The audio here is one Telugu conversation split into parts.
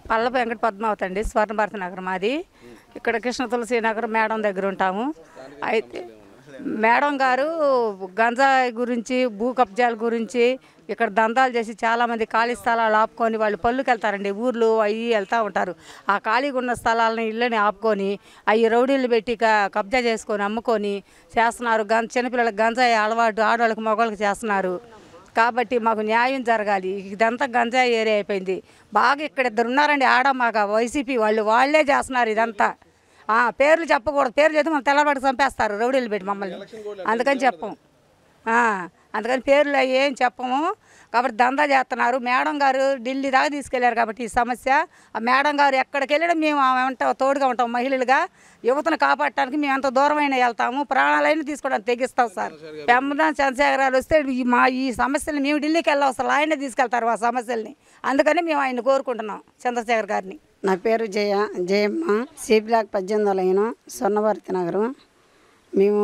పల్లపు వెంకట పద్మావతి అండి స్వర్ణభారత నగరం మాది ఇక్కడ కృష్ణ తులసి నగరం మేడం దగ్గర ఉంటాము అయితే మేడం గారు గంజాయి గురించి భూ కబ్జాల గురించి ఇక్కడ దందాలు చేసి చాలామంది ఖాళీ స్థలాలు ఆపుకొని వాళ్ళు పళ్ళుకి వెళ్తారండి ఊర్లు అవి వెళ్తూ ఉంటారు ఆ ఖాళీగా ఉన్న స్థలాలని ఇళ్ళని ఆపుకొని అవి రౌడీలు పెట్టి క- కబ్జా చేసుకొని అమ్ముకొని చేస్తున్నారు గం చిన్నపిల్లలకు గంజాయి అలవాటు ఆడవాళ్ళకి మగవాళ్ళకి చేస్తున్నారు కాబట్టి మాకు న్యాయం జరగాలి ఇదంతా గంజాయి ఏరియా అయిపోయింది బాగా ఇక్కడ ఇద్దరు ఉన్నారండి ఆడ మాక వైసీపీ వాళ్ళు వాళ్ళే చేస్తున్నారు ఇదంతా ఆ, పేర్లు చెప్పకూడదు పేర్లు చెప్తే మనం తెల్లబడి చంపేస్తారు రౌడీలు పెట్టి మమ్మల్ని అందుకని చెప్పం ఆ, అందుకని పేర్లు అవి ఏం చెప్పము కాబట్టి దందా చేస్తున్నారు మేడం గారు ఢిల్లీ దాకా తీసుకెళ్లారు కాబట్టి ఈ సమస్య ఆ మేడం గారు ఎక్కడికి వెళ్ళినా మేము ఆమె వెంట తోడుగా ఉంటాం మహిళలుగా యువతను కాపాడటానికి మేము ఎంత దూరమైనా వెళ్తాము ప్రాణాలైనా తీసుకోవడానికి తెగిస్తాం సార్ పెమ్మదాం చంద్రశేఖరాలు వస్తే ఈ మా ఈ సమస్యలు మేము ఢిల్లీకి వెళ్ళవసరం ఆయనే తీసుకెళ్తారు ఆ సమస్యల్ని అందుకని మేము ఆయన కోరుకుంటున్నాం చంద్రశేఖర్ గారిని నా పేరు జయ జయమ్మ సి బ్లాక్ పద్దెనిమిది లైను స్వర్ణభారతి నగరం మేము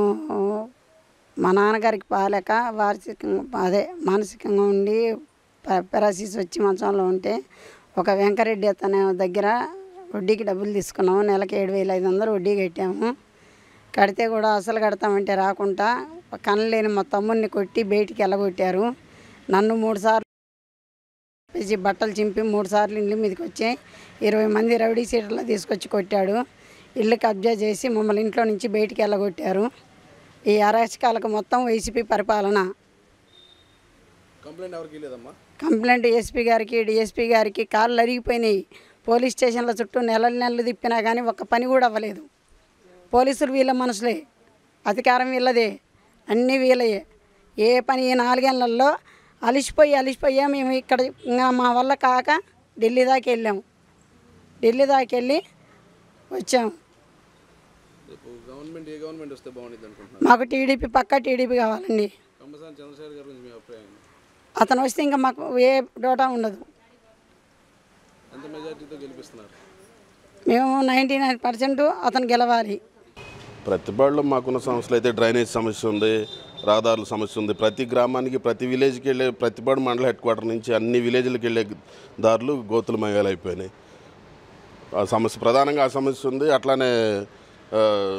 మా నాన్నగారికి పాలేక వార్షికంగా అదే మానసికంగా ఉండి పెరాసిస్ వచ్చి మంచంలో ఉంటే ఒక వెంకరెడ్డి అతని దగ్గర వడ్డీకి డబ్బులు తీసుకున్నాము నెలకి ఏడు వేల ఐదు వందలు వడ్డీ కట్టాము కడితే కూడా అసలు కడతామంటే రాకుండా కనలేని మా తమ్ముడిని కొట్టి బయటికి వెళ్ళగొట్టారు నన్ను మూడు సార్లు వేసి బట్టలు చింపి మూడు సార్లు ఇల్లు మీదకి వచ్చాయి ఇరవై మంది రౌడీ సీటర్లో తీసుకొచ్చి కొట్టాడు ఇల్లు కబ్జా చేసి మమ్మల్ని ఇంట్లో నుంచి బయటికి వెళ్ళగొట్టారు ఈ అరాచకాలకు మొత్తం వైసీపీ పరిపాలన కంప్లైంట్ ఎవరికి లేదమ్మా కంప్లైంట్ ఎస్పీ గారికి డిఎస్పీ గారికి కాళ్ళు అరిగిపోయినాయి పోలీస్ స్టేషన్ల చుట్టూ నెలలు నెలలు తిప్పినా కానీ ఒక్క పని కూడా అవ్వలేదు పోలీసులు వీళ్ళ మనుషులే అధికారం వీళ్ళదే అన్నీ వీళ్ళయే ఏ పని ఈ నాలుగేళ్లలో అలిసిపోయి అలిసిపోయా మేము ఇక్కడ ఇంకా మా వల్ల కాక ఢిల్లీ దాకా వెళ్ళాము ఢిల్లీ దాకా వెళ్ళి వచ్చాము రేపు గవర్నమెంట్ ఏ గవర్నమెంట్ వస్తే బాగుంటుంది అనుకుంటున్నారు మాకు టీడీపీ పక్క టీడీపీ కావాలండి కంపల్సరీ చంద్రశేఖర్ గారి గురించి మీ అభిప్రాయం అతను వస్తే ఇంకా మాకు ఏ డోటా ఉండదు ఎంత మెజార్టీతో గెలిపిస్తున్నారు మేము నైంటీ నైన్ పర్సెంట్ అతను గెలవాలి ప్రతిపాడులో మాకున్న సమస్యలు అయితే డ్రైనేజ్ సమస్య ఉంది రహదారుల సమస్య ఉంది ప్రతి గ్రామానికి ప్రతి విలేజ్కి వెళ్ళే ప్రతిపాడు మండల హెడ్ క్వార్టర్ నుంచి అన్ని విలేజ్లకు వెళ్ళే దారులు గోతులమయాలు అయిపోయినాయి ఆ సమస్య ప్రధానంగా ఆ సమస్య ఉంది అట్లానే ఆ,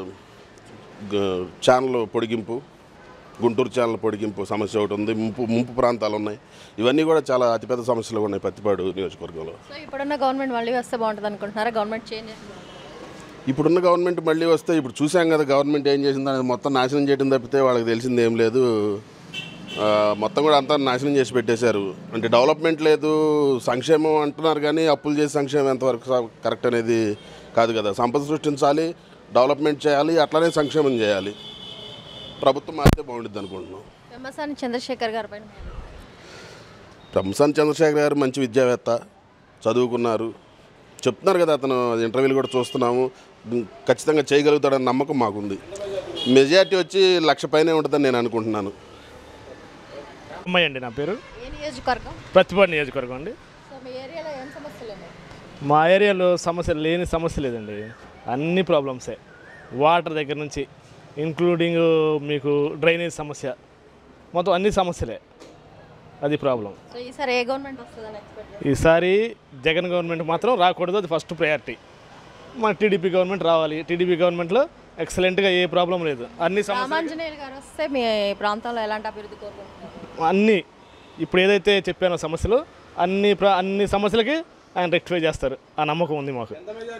గ- ఛానల్ పొడిగింపు గుంటూరు ఛానల్ పొడిగింపు సమస్య ఒకటి ఉంది ముంపు ముంపు ప్రాంతాలు ఉన్నాయి ఇవన్నీ కూడా చాలా అతిపెద్ద సమస్యలు ఉన్నాయి ప్రతిపాడు నియోజకవర్గంలో సో ఇప్పుడున్న గవర్నమెంట్ మళ్ళీ వస్తే బాగుంటుంది అనుకుంటున్నారా గవర్నమెంట్ చేంజ్ ఇప్పుడున్న గవర్నమెంట్ మళ్ళీ వస్తే ఇప్పుడు చూసాం కదా గవర్నమెంట్ ఏం చేసింది అనేది మొత్తం నాశనం చేయడం తప్పితే వాళ్ళకి తెలిసింది ఏం లేదు ఆ, మొత్తం కూడా అంతా నాశనం చేసి పెట్టేశారు అంటే డెవలప్మెంట్ లేదు సంక్షేమం అంటున్నారు కానీ అప్పులు చేసి సంక్షేమం ఎంతవరకు స- కరెక్ట్ అనేది కాదు కదా సంపద సృష్టించాలి డెవలప్మెంట్ చేయాలి అట్లానే సంక్షేమం చేయాలి ప్రభుత్వం మారితే బాగుంటుంది అనుకుంటున్నాం పెమ్మసాని చంద్రశేఖర్ గారి పైన రంసాన్ చంద్రశేఖర్ గారు మంచి విద్యావేత్త చదువుకున్నారు చెప్తున్నారు కదా అతను ఇంటర్వ్యూలు కూడా చూస్తున్నాము ఖచ్చితంగా చేయగలుగుతాడని నమ్మకం మాకుంది మెజారిటీ వచ్చి లక్ష పైనే ఉంటుందని నేను అనుకుంటున్నాను అమ్మాయి అండి నా పేరు ఏ నియోజకవర్గం ప్రతిపాడు నియోజకవర్గం అండి సో మీ ఏరియాలో ఏం సమస్యలు ఉన్నాయి మా ఏరియాలో సమస్య లేని సమస్య లేదండి అన్ని ప్రాబ్లమ్సే వాటర్ దగ్గర నుంచి ఇంక్లూడింగ్ మీకు డ్రైనేజ్ సమస్య మొత్తం అన్ని సమస్యలే అది ప్రాబ్లం సో ఈసారి ఏ గవర్నమెంట్ వస్తుందని ఎక్స్పెక్ట్ ఈసారి జగన్ గవర్నమెంట్ మాత్రం రాకూడదు అది ఫస్ట్ ప్రయారిటీ మన టీడీపీ గవర్నమెంట్ రావాలి టీడీపీ గవర్నమెంట్లో ఎక్సలెంట్గా ఏ ప్రాబ్లం లేదు అన్ని సమస్యలు రామాంజనేయులు గారు వస్తే మీ ప్రాంతంలో ఎలాంటి అభివృద్ధి కోరుకుంటున్నారు అన్ని ఇప్పుడు ఏదైతే చెప్పానో సమస్యలు అన్ని ప్ర- అన్ని సమస్యలకి ఆయన రెక్టిఫై చేస్తారు ఆ నమ్మకం ఉంది మాకు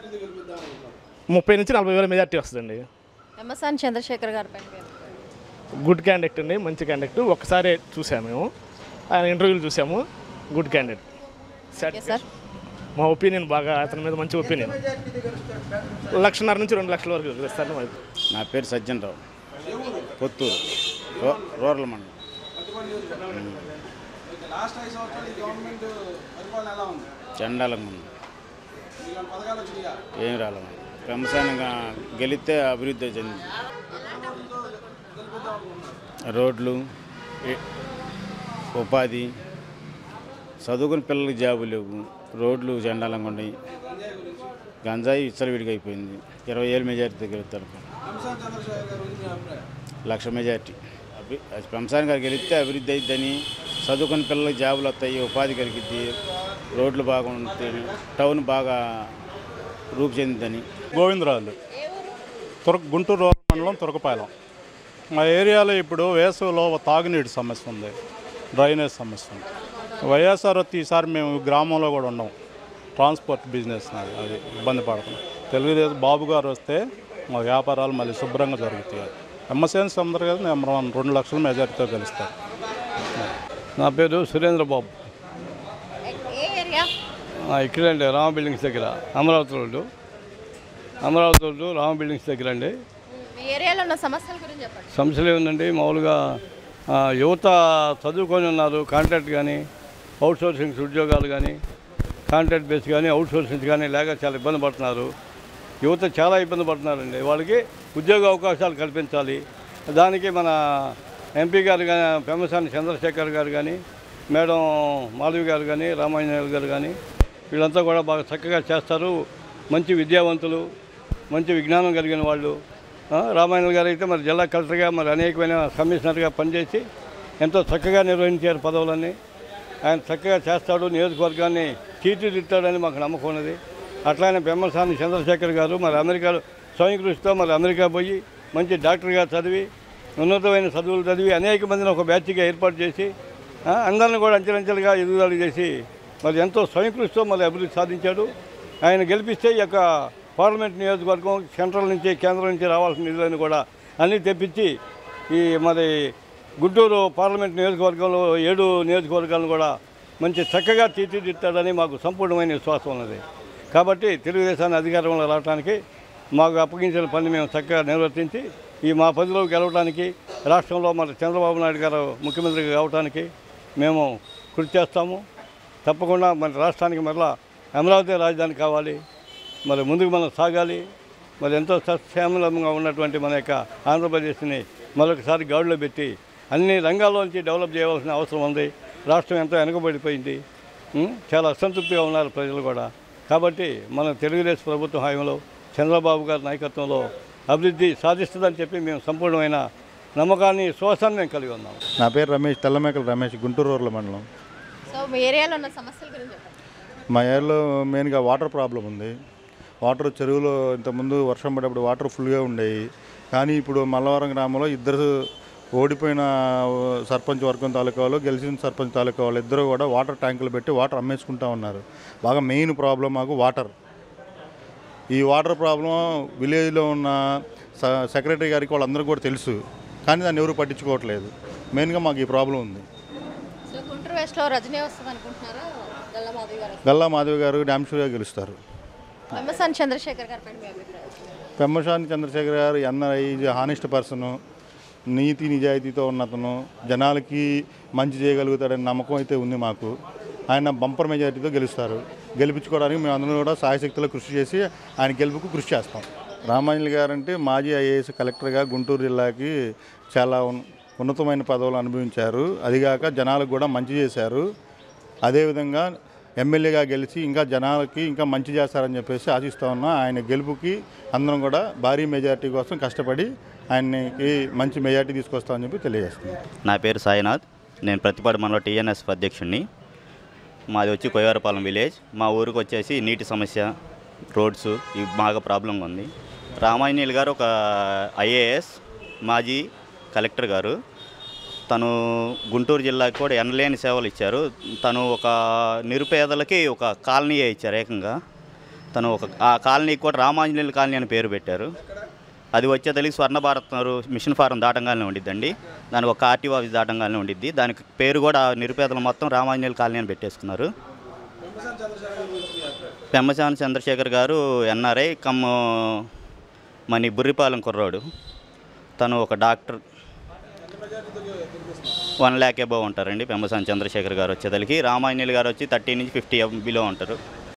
ముప్పై నుంచి నలభై వేల మెజార్టీ వస్తుందండి పెమ్మసాని చంద్రశేఖర్ గారి పైన మీ అభిప్రాయం? గుడ్ క్యాండిడేట్ అండి మంచి క్యాండిడేట్ ఒక్కసారే చూసాము మేము ఆయన ఇంటర్వ్యూలు చూసాము గుడ్ క్యాండిడేట్ ఓకే సార్ మా ఒపీనియన్ బాగా అతని మీద మంచి ఒపీనియన్ లక్షన్నర నుంచి రెండు లక్షల వరకు ఇస్తారు మరి నా పేరు సజ్జన్ రావు పొత్తూరు రూ- రూరల్ మండలం లాస్ట్ ఐదు సంవత్సరాలు ఈ గవర్నమెంట్ పరిపాలన ఎలా ఉంది చండాలంగా ఉంది మీకు ఏమైనా పథకాలు వచ్చినాయా ఏం రాలేదు పెంపసానంగా గెలిస్తే అభివృద్ధి చెందింది రోడ్లు ఏ- ఉపాధి చదువుకుని పిల్లలకి జాబు లేవు రోడ్లు చండాలంగా ఉన్నాయి గంజాయి విచ్చలవిడిగా అయిపోయింది ఇరవై ఏళ్ళు మెజార్టీ గెలుస్తారు రంసాన్ చంద్రశేఖర్ గారి గురించి మీ అభిప్రాయం లక్ష మెజార్టీ అభి పెంసాని గారు గెలిస్తే అభివృద్ధి అయిద్దని చదువుకుని పిల్లలకి జాబులు వస్తాయి ఉపాధి కలిగిద్ది రోడ్లు బాగుంటే టౌన్ బాగా రూపు చెందిందని గోవిందరాజు తుర గుంటూరు రూరల్ మండలం తురకపాలెం మా ఏరియాలో ఇప్పుడు వేసవిలో తాగునీటి సమస్య ఉంది డ్రైనేజ్ సమస్య ఉంది వైఎస్ఆర్ వచ్చి ఈసారి మేము గ్రామంలో కూడా ఉన్నాం ట్రాన్స్పోర్ట్ బిజినెస్ నాది అది ఇబ్బంది పడుతున్నాం తెలుగుదేశం బాబు గారు వస్తే మా వ్యాపారాలు మళ్ళీ శుభ్రంగా జరుగుతాయి ఎంఎస్ఎన్స్ అందరు కదా నెంబర్ వన్ రెండు లక్షల మెజారిటీతో గెలుస్తారు నా పేరు సురేంద్ర బాబు ఏ ఏరియా ఇక్కడండి రామ బిల్డింగ్స్ దగ్గర Amaravati road Amaravati road Rama buildings దగ్గర అండి మీ ఏరియాలో ఉన్న సమస్యల గురించి చెప్పండి సమస్యలు ఏముందండి మామూలుగా ఆ, యువత చదువుకొని ఉన్నారు కాంట్రాక్ట్ కానీ అవుట్ సోర్సింగ్స్ ఉద్యోగాలు కానీ కాంట్రాక్ట్ బేస్ కానీ అవుట్ సోర్సింగ్స్ కానీ లేక చాలా ఇబ్బంది పడుతున్నారు యువత చాలా ఇబ్బంది పడుతున్నారండి వాళ్ళకి ఉద్యోగ అవకాశాలు కల్పించాలి దానికి మన ఎంపీ గారు కానీ పెమ్మసాని చంద్రశేఖర్ గారు కానీ మేడం మాధవి గారు కానీ రామాంజనేయులు గారు కానీ వీళ్ళంతా కూడా బాగా చక్కగా చేస్తారు మంచి విద్యావంతులు మంచి విజ్ఞానం కలిగిన వాళ్ళు ఆ, రామాయణ గారు అయితే మరి జిల్లా కలెక్టర్గా మరి అనేకమైన కమిషనర్గా పనిచేసి ఎంతో చక్కగా నిర్వహించారు పదవులన్నీ ఆయన చక్కగా చేస్తాడు నియోజకవర్గాన్ని తీర్చిదిద్దాడని మాకు నమ్మకం ఉన్నది అట్లానే బెమ్మసాని చంద్రశేఖర్ గారు మరి అమెరికాలో స్వయం కృషితో మరి అమెరికా పోయి మంచి డాక్టర్గా చదివి ఉన్నతమైన చదువులు చదివి అనేక మందిని ఒక బ్యాచ్గా ఏర్పాటు చేసి ఆ, అందరిని కూడా అంచెలంచెలుగా ఎదుగుదల చేసి మరి ఎంతో స్వయం కృషితో మరి అభివృద్ధి సాధించాడు ఆయన గెలిపిస్తే ఈ యొక్క పార్లమెంట్ నియోజకవర్గం సెంట్రల్ నుంచి కేంద్రం నుంచి రావాల్సిన నిధులను కూడా అన్నీ తెప్పించి ఈ మరి గుంటూరు పార్లమెంట్ నియోజకవర్గంలో ఏడు నియోజకవర్గాలను కూడా మంచి చక్కగా తీర్చిదిద్దాడని మాకు సంపూర్ణమైన విశ్వాసం ఉన్నది కాబట్టి తెలుగుదేశాన్ని అధికారంలో రావడానికి మాకు అప్పగించిన పని మేము చక్కగా నిర్వర్తించి ఈ మా పదిలో గెలవడానికి రాష్ట్రంలో మరి చంద్రబాబు నాయుడు గారు ముఖ్యమంత్రిగా కావడానికి మేము కృషి చేస్తాము తప్పకుండా మన రాష్ట్రానికి మరలా అమరావతి రాజధాని కావాలి మరి ముందుకు మనం సాగాలి మరి ఎంతో సస్యామలంగా ఉన్నటువంటి మన యొక్క ఆంధ్రప్రదేశ్ని మరొకసారి గాడిలో పెట్టి అన్ని రంగాల్లోంచి డెవలప్ చేయవలసిన అవసరం ఉంది రాష్ట్రం ఎంతో వెనుకబడిపోయింది ఉం? చాలా అసంతృప్తిగా ఉన్నారు ప్రజలు కూడా కాబట్టి మన తెలుగుదేశం ప్రభుత్వ హాయంలో చంద్రబాబు గారి నాయకత్వంలో అభివృద్ధి సాధిస్తుందని చెప్పి మేము సంపూర్ణమైన నమ్మకాన్ని విశ్వాసాన్ని మేము కలిగి ఉన్నాం నా పేరు రమేష్ తెల్లమేకల రమేష్ గుంటూరు రూరల్ మండలం సో మీ ఏరియాలో ఉన్న సమస్యల గురించి చెప్పండి మా ఏరియాలో మెయిన్గా వాటర్ ప్రాబ్లం ఉంది వాటర్ చెరువులో ఇంతకుముందు వర్షం పడేప్పుడు వాటర్ ఫుల్గా ఉండేవి కానీ ఇప్పుడు మల్లవరం గ్రామంలో ఇద్దరు ఓడిపోయిన సర్పంచ్ వర్గం తాలూకా వాళ్ళు గెలిచిన సర్పంచ్ తాలూకా వాళ్ళు ఇద్దరు కూడా వాటర్ ట్యాంకులు పెట్టి వాటర్ అమ్మేసుకుంటా ఉన్నారు బాగా మెయిన్ ప్రాబ్లం మాకు వాటర్ ఈ వాటర్ ప్రాబ్లం విలేజ్లో ఉన్న స- సెక్రటరీ గారికి వాళ్ళందరూ కూడా తెలుసు కానీ దాన్ని ఎవరు పట్టించుకోవట్లేదు మెయిన్గా మాకు ఈ ప్రాబ్లం ఉంది సో గుంటూరు వెస్ట్లో రజనీ వస్తుంది అనుకుంటున్నారా గల్లా మాధవి గారు గల్లా మాధవి గారు డ్యామ్ షూర్గా గెలుస్తారు వెమ్మసాని చంద్రశేఖర్ గారి పైన మీ అభిప్రాయం పెమ్మశాని చంద్రశేఖర్ గారు ఎన్ఆర్ఐ హానెస్ట్ పర్సన్ నీతి నిజాయితీతో ఉన్నతను జనాలకి మంచి చేయగలుగుతాడని నమ్మకం అయితే ఉంది మాకు ఆయన బంపర్ మెజారిటీతో గెలుస్తారు గెలిపించుకోవడానికి మేము అందరం కూడా సాయశక్తిలో కృషి చేసి ఆయన గెలుపుకు కృషి చేస్తాం రామాంజలి గారు అంటే మాజీ ఐఏఎస్ కలెక్టర్గా గుంటూరు జిల్లాకి చాలా ఉన్- ఉన్నతమైన పదవులు అనుభవించారు అదిగాక జనాలకు కూడా మంచి చేశారు అదేవిధంగా ఎమ్మెల్యేగా గెలిచి ఇంకా జనాలకి ఇంకా మంచి చేస్తారని చెప్పేసి ఆశిస్తా ఉన్నా ఆయన గెలుపుకి అందరం కూడా భారీ మెజారిటీ కోసం కష్టపడి ఆయనకి మంచి మెజారిటీ తీసుకొస్తామని చెప్పి తెలియజేస్తున్నాం నా పేరు సాయినాథ్ నేను ప్రతిపాడు మనలో టీఎన్ఎస్ అధ్యక్షుడిని మాది వచ్చి కొయ్యారపాలెం విలేజ్ మా ఊరికి వచ్చేసి నీటి సమస్య రోడ్స్ ఇవి బాగా ప్రాబ్లంగా ఉంది రామాయణీయులు గారు ఒక ఐఏఎస్ మాజీ కలెక్టర్ గారు తను గుంటూరు జిల్లాకి కూడా ఎనలేని సేవలు ఇచ్చారు తను ఒక నిరుపేదలకి ఒక కాలనీ ఇచ్చారు ఏకంగా తను ఒక ఆ కాలనీకి కూడా రామాంజనేయుల కాలనీ అని పేరు పెట్టారు అది వచ్చే తెలిసి స్వర్ణ భారత్ మిషన్ ఫారం దాటంగానే ఉండిద్దండి దానికి ఒక ఆర్టీఓ ఆఫీస్ దాటంగానే ఉండిద్ది దానికి పేరు కూడా నిరుపేదలు మొత్తం రామాంజనేయుల కాలనీ అని పెట్టేసుకున్నారు పెమ్మసాని చంద్రశేఖర్ గారు ఎన్ఆర్ఐ కమ్ మని బుర్రిపాలెం కుర్రాడు తను ఒక డాక్టర్ వన్ ల్యాక్ అబవ్ ఉంటారండి పెమ్మసాని చంద్రశేఖర్ గారు వచ్చేదలికి రామాయణులు గారు వచ్చి థర్టీ నుంచి ఫిఫ్టీ బిలో ఉంటారు